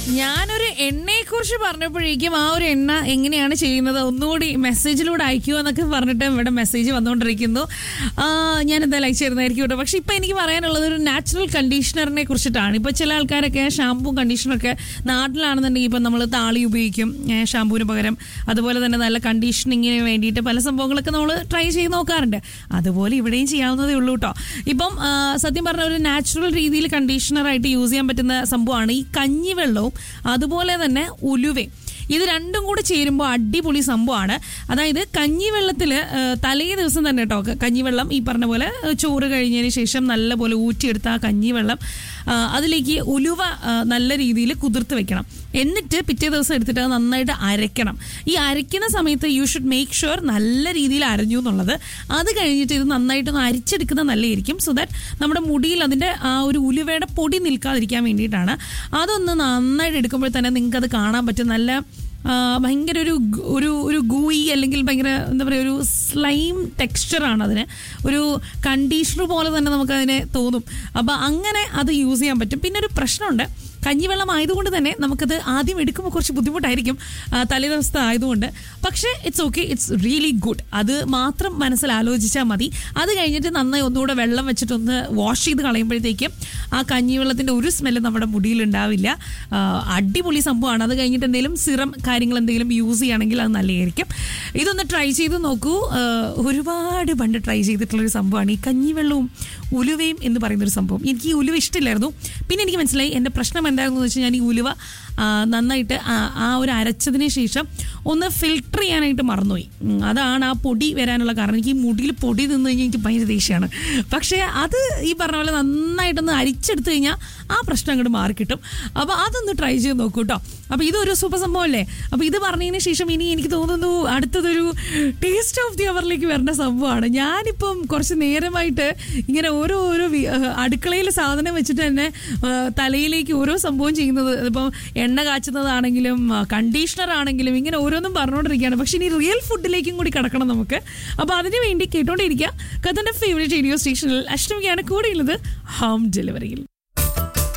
ഞാനൊരു എണ്ണയെ കുറിച്ച് പറഞ്ഞപ്പോഴേക്കും ആ ഒരു എണ്ണ എങ്ങനെയാണ് ചെയ്യുന്നത് ഒന്നുകൂടി മെസ്സേജിലൂടെ അയക്കുമോ എന്നൊക്കെ പറഞ്ഞിട്ട് ഇവിടെ മെസ്സേജ് വന്നുകൊണ്ടിരിക്കുന്നു ആ, ഞാൻ എന്തായാലും അയച്ചു തരുന്നതായിരിക്കും കേട്ടോ പക്ഷെ ഇപ്പൊ എനിക്ക് പറയാനുള്ളത് ഒരു നാച്ചുറൽ കണ്ടീഷണറിനെ കുറിച്ചിട്ടാണ് ഇപ്പൊ ചില ആൾക്കാരൊക്കെ ഷാമ്പൂ കണ്ടീഷണറൊക്കെ നാട്ടിലാണെന്നുണ്ടെങ്കിൽ ഇപ്പൊ നമ്മൾ താളി ഉപയോഗിക്കും ഏ, ഷാമ്പൂവിന് പകരം അതുപോലെ തന്നെ നല്ല കണ്ടീഷനിങ്ങിന് വേണ്ടിയിട്ട് പല സംഭവങ്ങളൊക്കെ നമ്മൾ ട്രൈ ചെയ്ത് നോക്കാറുണ്ട് അതുപോലെ ഇവിടെയും ചെയ്യാവുന്നതേ ഉള്ളൂ കേട്ടോ ഇപ്പം ആ, സത്യം പറഞ്ഞ ഒരു നാച്ചുറൽ രീതിയിൽ കണ്ടീഷണറായിട്ട് യൂസ് ചെയ്യാൻ പറ്റുന്ന സംഭവമാണ് ഈ കഞ്ഞിവെള്ളവും അതുപോലെ തന്നെ ഉലുവയും ഇത് രണ്ടും കൂടെ ചേരുമ്പോൾ അടിപൊളി സംഭവമാണ് അതായത് കഞ്ഞിവെള്ളത്തിൽ തലേ ദിവസം തന്നെ കേട്ടോ ക- കഞ്ഞിവെള്ളം ഈ പറഞ്ഞ പോലെ ഏ, ചോറ് കഴിഞ്ഞതിന് ശേഷം നല്ലപോലെ ഊറ്റിയെടുത്ത ആ കഞ്ഞിവെള്ളം ആ, അതിലേക്ക് ഉലുവ ആ, നല്ല രീതിയിൽ കുതിർത്ത് വെക്കണം എന്നിട്ട് പിറ്റേ ദിവസം എടുത്തിട്ട് അത് നന്നായിട്ട് അരയ്ക്കണം ഈ അരയ്ക്കുന്ന സമയത്ത് യു ഷുഡ് മേക്ക് ഷുവർ നല്ല രീതിയിൽ അരഞ്ഞു എന്നുള്ളത് അത് കഴിഞ്ഞിട്ട് ഇത് നന്നായിട്ടൊന്ന് അരിച്ചെടുക്കുന്നത് നല്ലതായിരിക്കും സോ ദാറ്റ് നമ്മുടെ മുടിയിൽ അതിൻ്റെ ആ ഒരു ഉലുവയുടെ പൊടി നിൽക്കാതിരിക്കാൻ വേണ്ടിയിട്ടാണ് അതൊന്ന് നന്നായിട്ട് എടുക്കുമ്പോൾ തന്നെ നിങ്ങൾക്ക് അത് കാണാൻ പറ്റും നല്ല ആ, ഭയങ്കര ഒരു ഗു- ഒരു ഒരു ഗൂയി അല്ലെങ്കിൽ ഭയങ്കര എന്താ പറയുക ഒരു സ്ലൈം ടെക്സ്ചറാണ് അതിന് ഒരു കണ്ടീഷണർ പോലെ തന്നെ നമുക്കതിനെ തോന്നും അപ്പോൾ അങ്ങനെ അത് യൂസ് ചെയ്യാൻ പറ്റും പിന്നെ ഒരു പ്രശ്നമുണ്ട് കഞ്ഞിവെള്ളം ആയതുകൊണ്ട് തന്നെ നമുക്കത് ആദ്യം എടുക്കുമ്പോൾ കുറച്ച് ബുദ്ധിമുട്ടായിരിക്കും ആ, തലേദിവസത്തെ ആയതുകൊണ്ട് പക്ഷേ it's okay it's really good അത് മാത്രം മനസ്സിൽ ആലോചിച്ചാൽ മതി അത് കഴിഞ്ഞിട്ട് നന്നായി ഒന്നുകൂടെ വെള്ളം വെച്ചിട്ടൊന്ന് വാഷ് ചെയ്ത് കളയുമ്പോഴത്തേക്കും ആ കഞ്ഞിവെള്ളത്തിൻ്റെ ഒരു സ്മെല്ല് നമ്മുടെ മുടിയിൽ ഉണ്ടാവില്ല ആ, അടിപൊളി സംഭവമാണ് അത് കഴിഞ്ഞിട്ട് എന്തെങ്കിലും സിറം കാര്യങ്ങൾ എന്തെങ്കിലും യൂസ് ചെയ്യുകയാണെങ്കിൽ അത് നല്ലതായിരിക്കും ഇതൊന്ന് ട്രൈ ചെയ്ത് നോക്കൂ ആ, ഒരുപാട് പണ്ട് ട്രൈ ചെയ്തിട്ടുള്ളൊരു സംഭവമാണ് ഈ കഞ്ഞിവെള്ളവും ഉലുവയും എന്ന് പറയുന്നൊരു സംഭവം എനിക്ക് ഈ ഉലുവ ഇഷ്ടമില്ലായിരുന്നു പിന്നെ എനിക്ക് മനസ്സിലായി എൻ്റെ പ്രശ്നം എന്തായിരുന്നു വെച്ചാൽ ഞാൻ ഈ ഉലുവ ആ, നന്നായിട്ട് ആ ആ ഒരു അരച്ചതിന് ശേഷം ഒന്ന് ഫിൽട്ടർ ചെയ്യാനായിട്ട് മറന്നുപോയി ഉം, അതാണ് ആ പൊടി വരാനുള്ള കാരണം എനിക്ക് ഈ മുടിയിൽ പൊടി നിന്ന് കഴിഞ്ഞാൽ എനിക്ക് ഭയങ്കര ദേഷ്യമാണ് പക്ഷേ അത് ഈ പറഞ്ഞ പോലെ നന്നായിട്ടൊന്ന് അരിച്ചെടുത്ത് കഴിഞ്ഞാൽ ആ പ്രശ്നം അങ്ങോട്ട് മാറിക്കിട്ടും അപ്പോൾ അതൊന്ന് ട്രൈ ചെയ്ത് നോക്കൂ കേട്ടോ അപ്പോൾ ഇതൊരു സൂപ്പർ സംഭവമല്ലേ അപ്പോൾ ഇത് പറഞ്ഞതിന് ശേഷം ഇനി എനിക്ക് തോന്നുന്നു അടുത്തതൊരു ടേസ്റ്റ് ഓഫ് ദി അവറിലേക്ക് വരേണ്ട സംഭവമാണ് ഞാനിപ്പം കുറച്ച് നേരമായിട്ട് ഇങ്ങനെ ഓരോ ഓരോ വി- ഏഹ് അടുക്കളയിൽ സാധനം വെച്ചിട്ട് തന്നെ ഏഹ് തലയിലേക്ക് ഓരോ സംഭവം ചെയ്യുന്നത് ഇപ്പം എണ്ണ കാച്ചുന്നതാണെങ്കിലും കണ്ടീഷണർ ആണെങ്കിലും ഇങ്ങനെ ഓരോന്നും പറഞ്ഞുകൊണ്ടിരിക്കുകയാണ് പക്ഷെ ഇനി റിയൽ ഫുഡിലേക്കും കൂടി കിടക്കണം നമുക്ക് അപ്പോൾ അതിന് വേണ്ടി കേട്ടോണ്ടിരിക്കുക കഥൻ്റെ ഫേവറേറ്റ് റേഡിയോ സ്റ്റേഷനിൽ അഷ്ടമിക്കാണ് കൂടെയുള്ളത് ഹോം ഡെലിവറിയിൽ